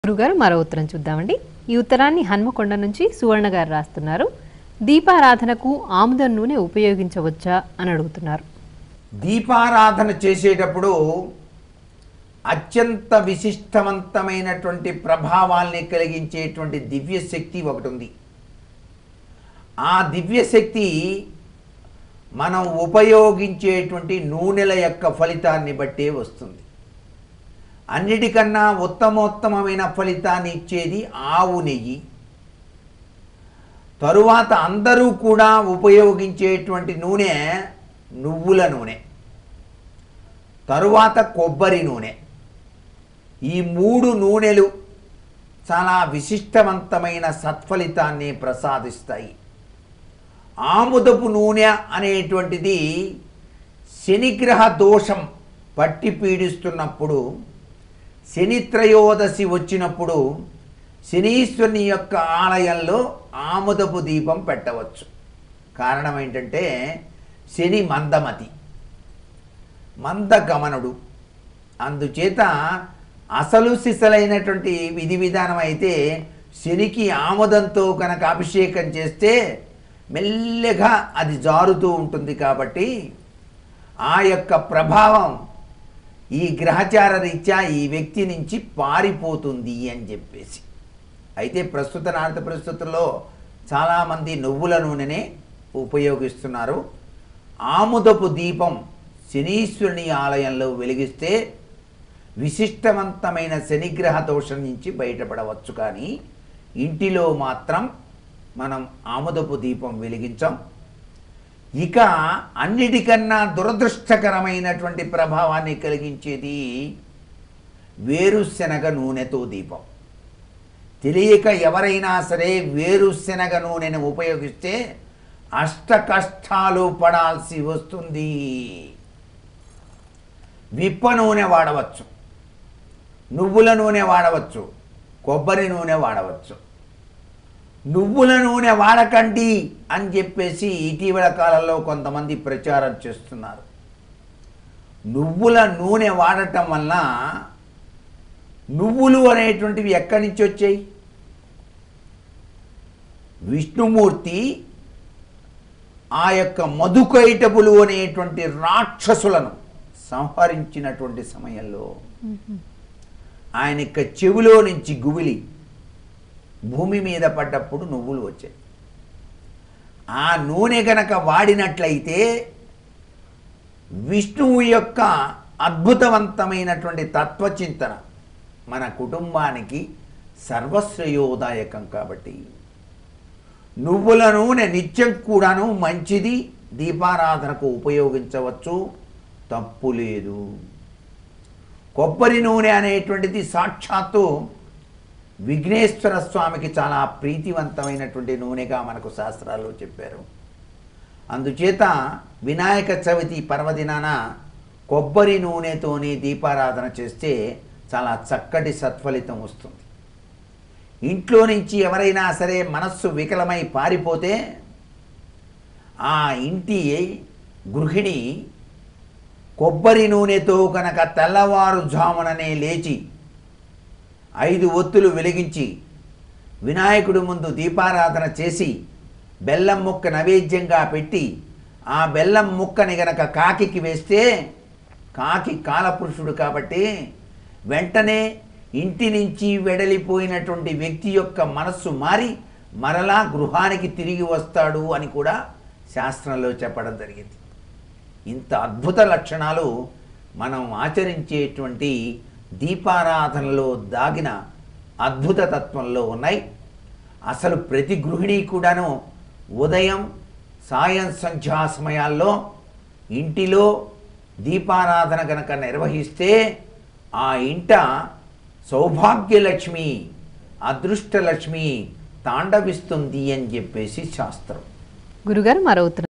గురుగారు మరో ఉత్తరం చూద్దామండి ఈ ఉత్తరాన్ని హన్మకొండ నుంచి సువర్ణ గారు రాస్తున్నారు దీపారాధనకు ఆముదం నూనె ఉపయోగించవచ్చా అని అడుగుతున్నారు దీపారాధన చేసేటప్పుడు అత్యంత విశిష్టవంతమైనటువంటి ప్రభావాల్ని కలిగించేటువంటి దివ్యశక్తి ఒకటి ఉంది ఆ దివ్యశక్తి మనం ఉపయోగించేటువంటి నూనెల యొక్క ఫలితాన్ని బట్టే వస్తుంది అన్నిటికన్నా ఉత్తమోత్తమమైన ఫలితాన్ని ఇచ్చేది ఆవు నెయ్యి తరువాత అందరూ కూడా ఉపయోగించేటువంటి నూనె నువ్వుల నూనె తరువాత కొబ్బరి నూనె ఈ మూడు నూనెలు చాలా విశిష్టవంతమైన సత్ఫలితాన్ని ప్రసాదిస్తాయి ఆముదపు నూనె అనేటువంటిది శనిగ్రహ దోషం పట్టి పీడిస్తున్నప్పుడు శని త్రయోదశి వచ్చినప్పుడు శనీశ్వరుని యొక్క ఆలయంలో ఆముదపు దీపం పెట్టవచ్చు కారణం ఏంటంటే శని మందమతి మందగమనుడు అందుచేత అసలు సిసలైనటువంటి విధి విధానం అయితే శనికి ఆముదంతో కనుక అభిషేకం చేస్తే మెల్లగా అది జారుతూ ఉంటుంది కాబట్టి ఆ యొక్క ప్రభావం ఈ గ్రహచార రీత్యా ఈ వ్యక్తి నుంచి పారిపోతుంది అని చెప్పేసి అయితే ప్రస్తుత నారద పరిస్థితుల్లో చాలామంది నువ్వుల నూనెనే ఉపయోగిస్తున్నారు ఆముదపు దీపం శనీశ్వరుని ఆలయంలో వెలిగిస్తే విశిష్టవంతమైన శనిగ్రహ దోషం నుంచి బయటపడవచ్చు కానీ ఇంటిలో మాత్రం మనం ఆముదపు దీపం వెలిగించాం ఇక అన్నిటికన్నా దురదృష్టకరమైనటువంటి ప్రభావాన్ని కలిగించేది వేరుశెనగ నూనెతో దీపం తెలియక ఎవరైనా సరే వేరుశెనగ నూనెను ఉపయోగిస్తే అష్ట కష్టాలు పడాల్సి వస్తుంది విప్ప నూనె వాడవచ్చు నువ్వుల నూనె వాడవచ్చు కొబ్బరి నూనె వాడవచ్చు నువ్వుల నూనె వాడకండి అని చెప్పేసి ఇటీవల కాలంలో కొంతమంది ప్రచారం చేస్తున్నారు నువ్వుల నూనె వాడటం వల్ల నువ్వులు అనేటువంటివి ఎక్కడి నుంచి వచ్చాయి విష్ణుమూర్తి ఆ యొక్క మధుకైటపులు అనేటువంటి రాక్షసులను సంహరించినటువంటి సమయంలో ఆయన యొక్క చెవిలో నుంచి గువిలి భూమి మీద పడ్డప్పుడు నువ్వులు వచ్చాయి ఆ నూనె గనక వాడినట్లయితే విష్ణువు యొక్క అద్భుతవంతమైనటువంటి తత్వచింతన మన కుటుంబానికి సర్వశ్రేయోదాయకం కాబట్టి నువ్వుల నూనె నిత్యం కూడాను మంచిది దీపారాధనకు ఉపయోగించవచ్చు తప్పు లేదు కొబ్బరి నూనె అనేటువంటిది సాక్షాత్తు విఘ్నేశ్వర స్వామికి చాలా ప్రీతివంతమైనటువంటి నూనెగా మనకు శాస్త్రాల్లో చెప్పారు అందుచేత వినాయక చవితి పర్వదినాన కొబ్బరి నూనెతోని దీపారాధన చేస్తే చాలా చక్కటి సత్ఫలితం వస్తుంది ఇంట్లో నుంచి ఎవరైనా సరే మనస్సు వికలమై పారిపోతే ఆ ఇంటి గృహిణి కొబ్బరి నూనెతో కనుక తెల్లవారుజాముననే లేచి ఐదు ఒత్తులు వెలిగించి వినాయకుడి ముందు దీపారాధన చేసి బెల్లం ముక్క నైవేద్యంగా పెట్టి ఆ బెల్లం ముక్కని గనక కాకికి వేస్తే కాకి కాలపురుషుడు కాబట్టి వెంటనే ఇంటి నుంచి వెడలిపోయినటువంటి వ్యక్తి యొక్క మనస్సు మారి మరలా గృహానికి తిరిగి వస్తాడు అని కూడా శాస్త్రంలో చెప్పడం జరిగింది ఇంత అద్భుత లక్షణాలు మనం ఆచరించేటువంటి దీపారాధనలో దాగిన అద్భుత తత్వంలో ఉన్నాయి అసలు ప్రతి గృహిణి కూడాను ఉదయం సాయం సంధ్యా సమయాల్లో ఇంటిలో దీపారాధన కనుక నిర్వహిస్తే ఆ ఇంట సౌభాగ్యలక్ష్మి అదృష్టలక్ష్మి తాండవిస్తుంది అని చెప్పేసి శాస్త్రం గురుగారు మరో ఉత్తరం